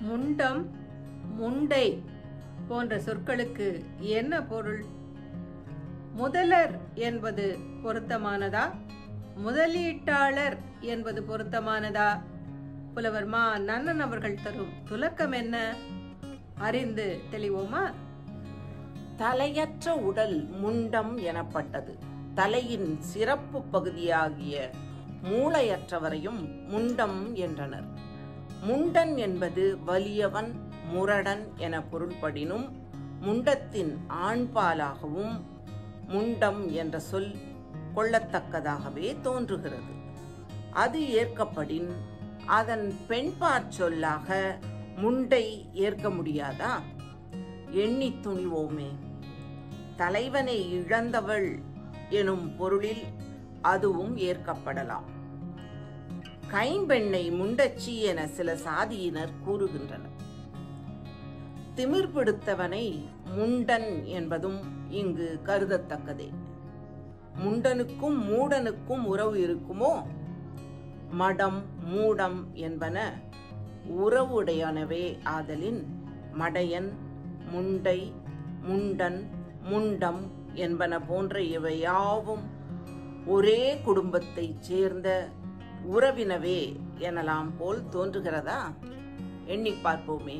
முண்டம் முண்டை போன்ற சொற்களுக்கு என்ன பொருள் முதலர் என்பது பொருத்தமானதா முதலீட்டாளர் என்பது பொருத்தமானதா புலவர் மா நன்னன் அவர்கள் தரும் துலக்கம் என்ன அறிந்து தெளிவோமா தலையற்ற உடல் முண்டம் எனப்பட்டது தலையின் சிறப்பு பகுதியாகிய மூளையற்றவரையும் முண்டம் என்றனர் முண்டன் என்பது வலியவன் முரடன் என பொருள்படினும் முண்டத்தின் ஆண்பாலாகவும் முண்டம் என்ற சொல் கொள்ளத்தக்கதாகவே தோன்றுகிறது அது ஏற்கப்படின் அதன் பெண்பாற் சொல்லாக முண்டை ஏற்க முடியாதா எண்ணி துணிவோமே தலைவனை இழந்தவள் எனும் பொருளில் அதுவும் ஏற்கப்படலாம் கைம்பெண்ணை முண்டச்சி என சில சாதியினர் கூறுகின்றனர் திமிர் பிடித்தவனை முண்டன் என்பதும் இங்கு கருதத்தக்கதே முண்டனுக்கும் மூடனுக்கும் உறவு இருக்குமோ மடம் மூடம் என்பன உறவுடையனவே ஆதலின் மடையன் முண்டை முண்டன் முண்டம் என்பன போன்ற இவை யாவும் ஒரே குடும்பத்தைச் சேர்ந்த உறவினவே எனலாம் போல் தோன்றுகிறதா எண்ணி பார்ப்போமே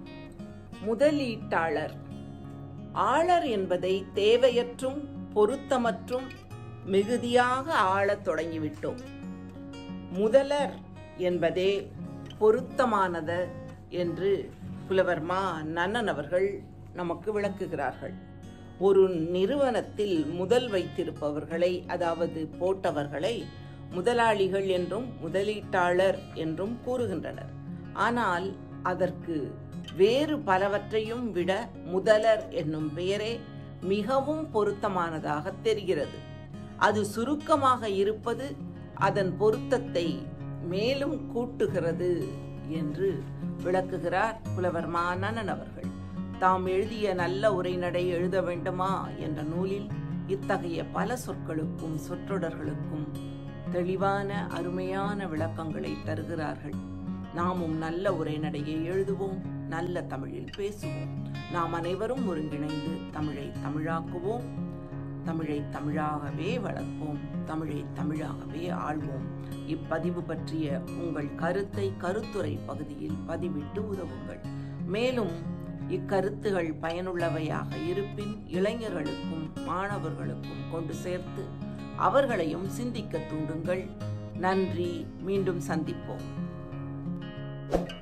முதலீட்டாளர் ஆளர் என்பதை தேவையற்றும் பொருத்தமற்றும் மிகுதியாக ஆளத் தொடங்கிவிட்டோம் முதலர் என்பதே பொருத்தமானது என்று புலவர் மா நன்னன் அவர்கள் நமக்கு விளக்குகிறார்கள் ஒரு நிறுவனத்தில் முதல் வைத்திருப்பவர்களை அதாவது போட்டவர்களை முதலாளிகள் என்றும் முதலீட்டாளர் என்றும் கூறுகின்றனர் ஆனால் அதற்கு வேறு பலவற்றையும் விட முதலர் என்னும் பெயரே மிகவும் பொருத்தமானதாக தெரிகிறது அது சுருக்கமாக இருப்பது அதன் பொருத்தத்தை மேலும் கூட்டுகிறது என்று விளக்குகிறார் புலவர் மானனன் அவர்கள் தாம் எழுதிய நல்ல உரைநடை எழுத வேண்டுமா என்ற நூலில் இத்தகைய பல சொற்களுக்கும் சொற்றொடர்களுக்கும் தெளிவான அருமையான விளக்கங்களை தருகிறார்கள் நாமும் நல்ல உரைநடையை எழுதுவோம் நல்ல தமிழில் பேசுவோம் நாம் அனைவரும் ஒருங்கிணைந்து தமிழை தமிழாக்குவோம் தமிழை தமிழாகவே வளர்ப்போம் தமிழை தமிழாகவே ஆள்வோம் இப்பதிவு பற்றிய உங்கள் கருத்தை கருத்துரை பகுதியில் பதிவிட்டு உதவுங்கள் மேலும் இக்கருத்துகள் பயனுள்ளவையாக இருப்பின் இளைஞர்களுக்கும் மாணவர்களுக்கும் கொண்டு சேர்த்து அவர்களையும் சிந்திக்க தூண்டுங்கள் நன்றி மீண்டும் சந்திப்போம்